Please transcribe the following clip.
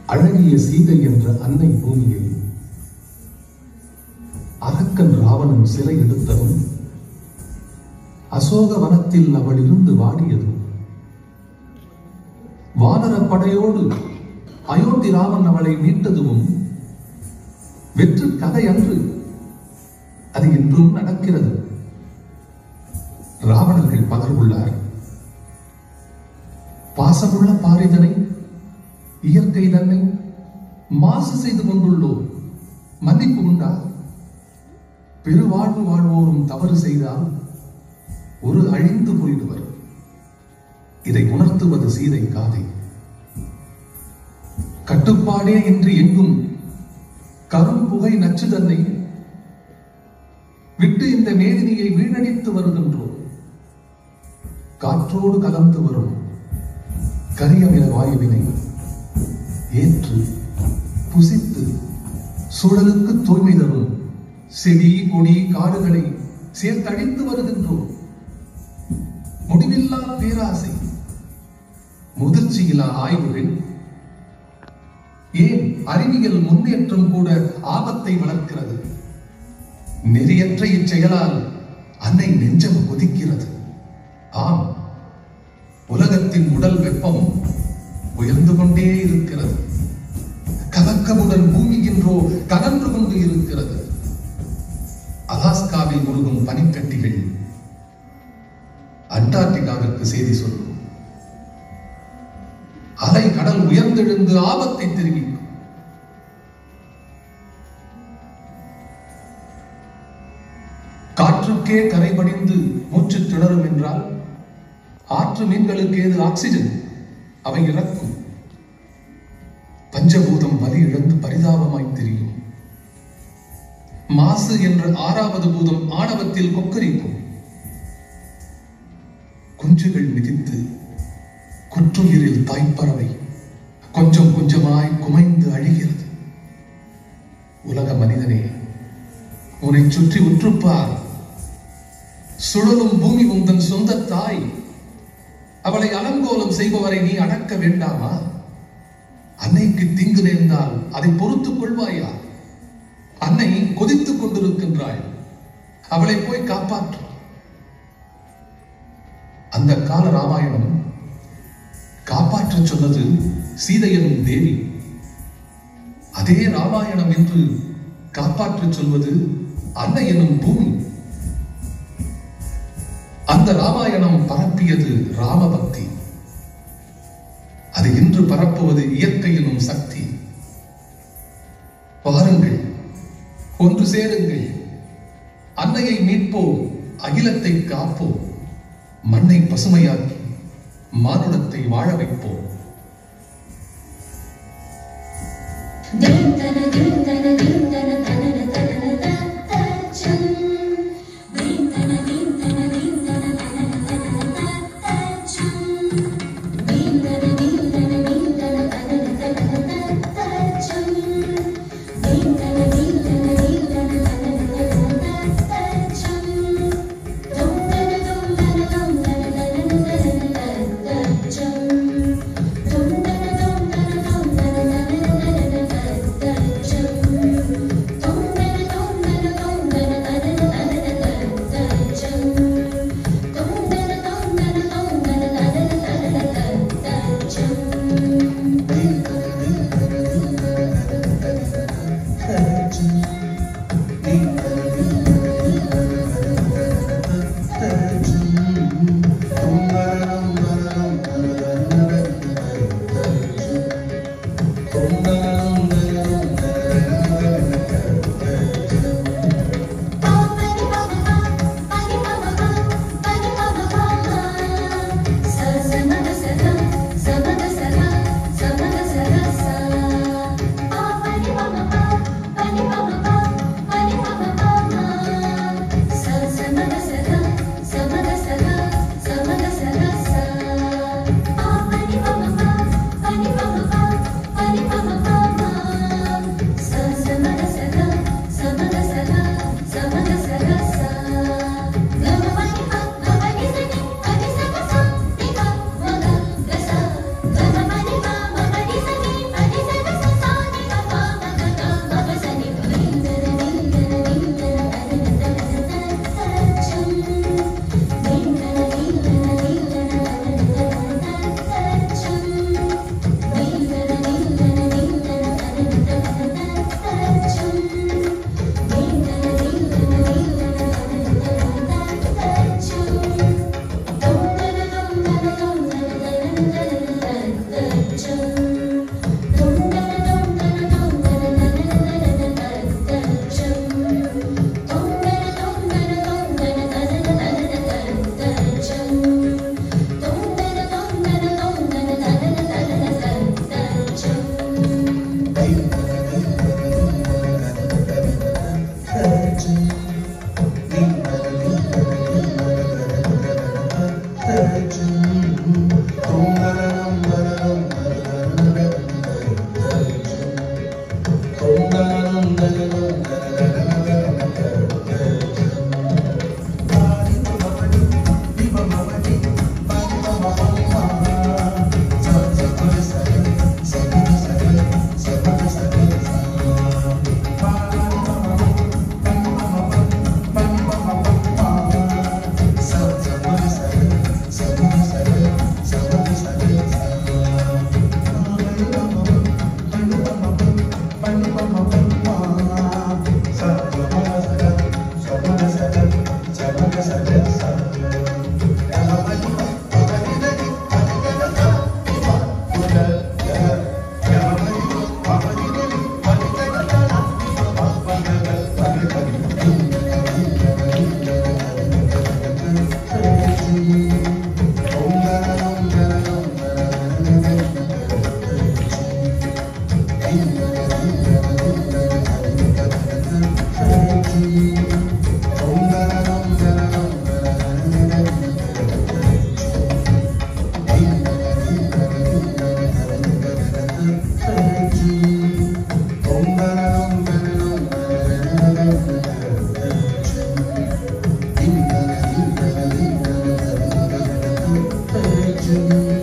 அழகிய சீதை என்ற அன்னை பூமியை அரக்கன் ராவணன் சிலை எடுத்ததும் அசோக வனத்தில் அவள் இருந்து வாடியதும் வானரப் படையோடு அயோத்தி ராமன் அவளை மீட்டதும் வெற்று கதை அன்று அது இன்றும் நடக்கிறது ராவணர்கள் பலர் உள்ளார் பாசமுள்ள பாரிதனை இயற்கை தன்னை மாசு செய்து கொண்டுள்ளோம் மன்னிப்பு உண்டா பெருவாழ்வு வாழ்வோரும் தவறு செய்தால் ஒரு அழிந்து போயிடுவர் இதை உணர்த்துவது சீதை காதை கட்டுப்பாடே இன்றி எங்கும் கரும் புகை நச்சு தன்னை விட்டு இந்த மேதினியை வீணடித்து வருகின்றோம் காற்றோடு கலந்து வரும் கரியமில வாயுவினை ஏற்று புசித்து சூழலுக்கு தூய்மை தரும் செடி கொடி காடுகளை சேர்த்தழித்து வருகின்றோம் முடிவில்லா பேராசை முதிர்ச்சியில்லா ஆய்வுகள் ஏன் அறிவியல் முன்னேற்றம் கூட ஆபத்தை வளர்க்கிறது நெறியற்ற இச்செயலால் அன்னை நெஞ்சம் கொதிக்கிறது ஆம் உலகத்தின் உடல் வெப்பம் உயர்ந்து கொண்டே இருக்கிறது கலக்கமுடன் பூமி என்றோ கலன்று கொண்டு இருக்கிறது அலாஸ்காவில் உருகும் பனிக்கட்டிகள் அண்டார்டிகாவிற்கு செய்தி சொல்லும் அலை கடல் உயர்ந்தெழுந்து ஆபத்தை தெரிவிக்கும் காற்றுக்கே கரைபடிந்து மூச்சு திணறும் என்றால் ஆற்று மீன்களுக்கு ஏது ஆக்சிஜன் அவை இறக்கும் பஞ்சபூதம் வலி இழந்து பரிதாபமாய் தெரியும் மாசு என்ற ஆறாவது பூதம் ஆணவத்தில் கொக்கரிக்கும் குஞ்சுகள் மிதித்து குற்றுயிரில் தாய்ப்பறவை கொஞ்சம் கொஞ்சமாய் குமைந்து அழிகிறது உலக மனிதனே உன்னை சுற்றி உற்றுப்பார் சுழலும் பூமி உந்தன் சொந்த தாய் அவளை அலங்கோலம் செய்பவரை நீ அடக்க வேண்டாமா அன்னைக்கு தீங்கு நேர்ந்தால் அதை பொறுத்துக் கொள்வாயா அன்னை கொதித்துக் கொண்டிருக்கின்றாள் அவளை போய் காப்பாற்று அந்த கால ராமாயணம் காப்பாற்ற சொன்னது சீதையனும் தேவி அதே ராமாயணம் என்று காப்பாற்ற சொல்வது அன்னை எனும் பூமி அந்த ராமாயணம் பரப்பியது ராமபக்தி அது இன்று பரப்புவது இயற்கை எனும் சக்தி பாருங்கள் ஒன்று சேருங்கள் அன்னையை மீட்போம் அகிலத்தை காப்போம் மண்ணை பசுமையாக்கி மானுடத்தை வாழ வைப்போம் தீந்தன தீந்தன தீந்தன தனன தனன தத்தச்சம் தீந்தன தீந்தன தீந்தன தனன தனன தத்தச்சம் தீந்தன தீந்தன தீந்தன தனன தனன தத்தச்சம் தீந்தன தீந்தன தீந்தன தனன தனன தத்தச்சம் தொந்தன தொந்தன தொந்தன தனன தனன தத்தச்சம் தொந்தன தொந்தன தொந்தன தனன தனன தத்தச்சம் Thank you.